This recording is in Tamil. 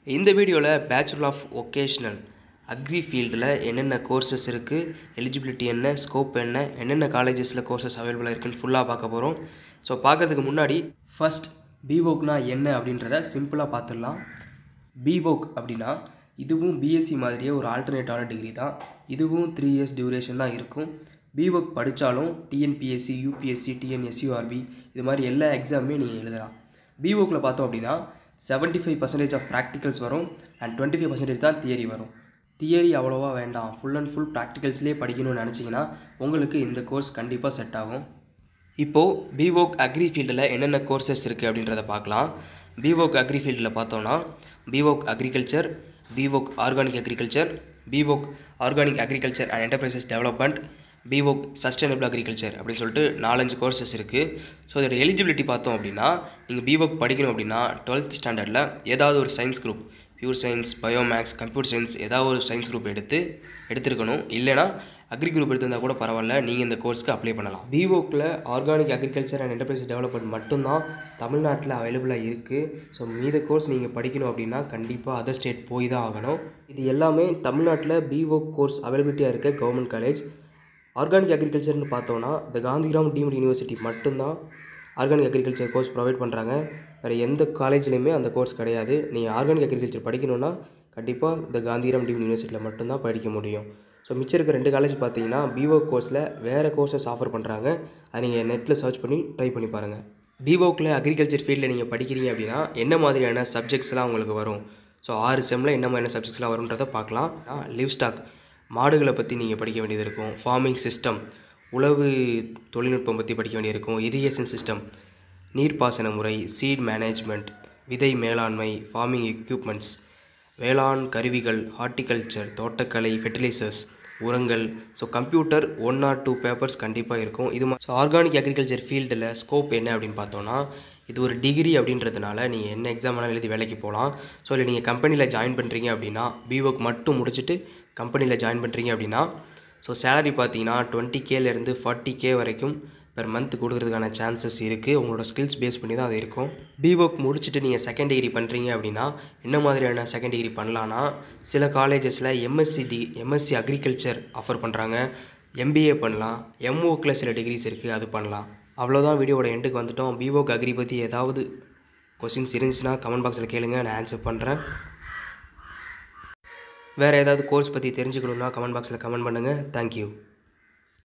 இந்த வீடியோவில் பேச்சுலர் ஆஃப் ஒகேஷ்னல் அக்ரி ஃபீல்டில் என்னென்ன கோர்சஸ் இருக்குது எலிஜிபிலிட்டி என்ன ஸ்கோப் என்ன என்னென்ன காலேஜஸில் கோர்சஸ் அவைலபிளாக இருக்குன்னு ஃபுல்லாக பார்க்க போகிறோம் ஸோ பார்க்கறதுக்கு முன்னாடி ஃபர்ஸ்ட் பிவோக்னா என்ன அப்படின்றத சிம்பிளாக பார்த்துடலாம் பிவோக் அப்படின்னா இதுவும் பிஎஸ்சி மாதிரியே ஒரு ஆல்டர்னேட்டான டிகிரி தான் இதுவும் த்ரீ இயர்ஸ் டியூரேஷன் தான் இருக்கும் பிவோக் படித்தாலும் டிஎன்பிஎஸ்சி யூபிஎஸ்சி டிஎன்எஸ்யூஆர்பி இது மாதிரி எல்லா எக்ஸாமுமே நீங்கள் எழுதலாம் பிவோக்கில் பார்த்தோம் அப்படின்னா seventy five percentage of practicals வரும் அண்ட் டுவெண்ட்டி ஃபைவ் பர்சன்டேஜ் தான் தியரி வரும் தியரி அவ்வளோவா வேண்டாம் ஃபுல் அண்ட் ஃபுல் ப்ராக்டிகல்ஸ்லேயே படிக்கணும்னு நினச்சிங்கன்னா உங்களுக்கு இந்த கோர்ஸ் கண்டிப்பாக செட் ஆகும் இப்போது பிவோக் அக்ரி ஃபீல்டில் என்னென்ன கோர்சஸ் இருக்குது அப்படின்றத பார்க்கலாம் பிவோக் அக்ரி ஃபீல்டில் பார்த்தோன்னா BVoc agriculture BVoc organic agriculture BVoc organic agriculture and enterprises development BVoc sustainable agriculture அப்படின்னு சொல்லிட்டு நாலஞ்சு கோர்சஸ் இருக்குது ஸோ இதோட எலிஜிபிலிட்டி பார்த்தோம் அப்படின்னா நீங்கள் பிவோக் படிக்கணும் அப்படின்னா டுவெல்த் ஸ்டாண்டர்டில் ஏதாவது ஒரு science group pure science biomaths computer science ஏதாவது ஒரு சயின்ஸ் குரூப் எடுத்து எடுத்துருக்கணும் இல்லைனா அக்ரி குரூப் எடுத்திருந்தால் கூட பரவாயில்ல நீங்கள் இந்த கோர்ஸ்க்கு அப்ளை பண்ணலாம் பிவோக்கில் organic agriculture and enterprise development மட்டும்தான் தமிழ்நாட்டில் அவைலபிளாக இருக்குது ஸோ மீத கோர்ஸ் நீங்கள் படிக்கணும் அப்படின்னா கண்டிப்பாக அதர் ஸ்டேட் போய் தான் ஆகணும் இது எல்லாமே தமிழ்நாட்டில் பிவோக் கோர்ஸ் அவைலபிலிட்டியாக இருக்க கவர்மெண்ட் காலேஜ் ஆர்கானிக் அக்ரிகல்ச்சர்னு பார்த்தோன்னா இந்த காந்திகிராம் டீம்டு யூனிவர்சிட்டி மட்டும்தான் ஆர்கானிக் அக்ரிகல்ச்சர் கோர்ஸ் ப்ரொவைட் பண்ணுறாங்க வேறு எந்த காலேஜ்லேயுமே அந்த கோர்ஸ் கிடையாது நீங்கள் ஆர்கானிக் அக்ரிகல்ச்சர் படிக்கணுன்னா கண்டிப்பாக இந்த காந்திகிராம் டீம் யூனிவர்சிட்டியில் மட்டும்தான் படிக்க முடியும் ஸோ மிச்சம் இருக்க ரெண்டு காலேஜ் பார்த்தீங்கன்னா பிஓ கோர்ஸில் வேறு கோர்சஸ் ஆஃபர் பண்ணுறாங்க அதை நீங்கள் நெட்டில் சர்ச் பண்ணி ட்ரை பண்ணி பாருங்கள் பிஓக்கில் அக்ரிகல்ச்சர் ஃபீல்டில் நீங்கள் படிக்கிறீங்க அப்படின்னா என்ன மாதிரியான சப்ஜெக்ட்ஸ்லாம் உங்களுக்கு வரும் ஸோ ஆறு செம்மில் என்ன மாதிரியான சப்ஜெக்ட்ஸ்லாம் வரும்ன்றதை பார்க்கலாம் லிவ் ஸ்டாக் மாடுகளை பற்றி நீங்கள் படிக்க வேண்டியது இருக்கும் ஃபார்மிங் சிஸ்டம் உழவு தொழில்நுட்பம் பற்றி படிக்க வேண்டியிருக்கும் இரிகேஷன் சிஸ்டம் நீர்ப்பாசன முறை சீட் மேனேஜ்மெண்ட் விதை மேலாண்மை ஃபார்மிங் எக்யூப்மெண்ட்ஸ் வேளாண் கருவிகள் ஹார்ட்டிகல்ச்சர் தோட்டக்கலை ஃபெர்டிலைசர்ஸ் உரங்கள் so computer one or two papers கண்டிப்பாக இருக்கும் இது ஸோ ஆர்கானிக் அக்ரிகல்ச்சர் ஃபீல்டில் ஸ்கோப் என்ன அப்படின்னு பார்த்தோன்னா இது ஒரு டிகிரி அப்படின்றதுனால நீங்கள் என்ன எக்ஸாம் வேணாலும் எழுதி வேலைக்கு போகலாம் ஸோ இல்லை நீங்கள் கம்பெனியில் ஜாயின் பண்ணுறீங்க அப்படின்னா பிஓக் மட்டும் முடிச்சுட்டு கம்பெனியில் ஜாயின் பண்ணுறீங்க அப்படின்னா ஸோ சேலரி பார்த்தீங்கன்னா டுவெண்ட்டி கேலேருந்து ஃபார்ட்டி கே வரைக்கும் பெர் மந்த் கொடுக்குறதுக்கான சான்சஸ் இருக்குது உங்களோட ஸ்கில்ஸ் பேஸ் பண்ணி தான் அது இருக்கும் பிஓக் முடிச்சுட்டு நீங்கள் செகண்ட் டிகிரி பண்ணுறீங்க அப்படின்னா என்ன மாதிரியான செகண்ட் டிகிரி பண்ணலான்னா சில காலேஜஸில் MSc D MSc agriculture offer பண்ணுறாங்க எம்பிஏ பண்ணலாம் எம்ஓக்கில் சில டிகிரிஸ் இருக்குது அது பண்ணலாம் அவ்வளோதான் வீடியோட எண்டுக்கு வந்துட்டோம் பிஓக் அக்ரி பற்றி ஏதாவது கொஸ்டின்ஸ் இருந்துச்சுன்னா கமெண்ட் பாக்ஸில் கேளுங்க நான் ஆன்சர் பண்ணுறேன் வேறு ஏதாவது கோர்ஸ் பற்றி தெரிஞ்சுக்கணுன்னா கமெண்ட் பாக்ஸில் கமெண்ட் பண்ணுங்கள் தேங்க்யூ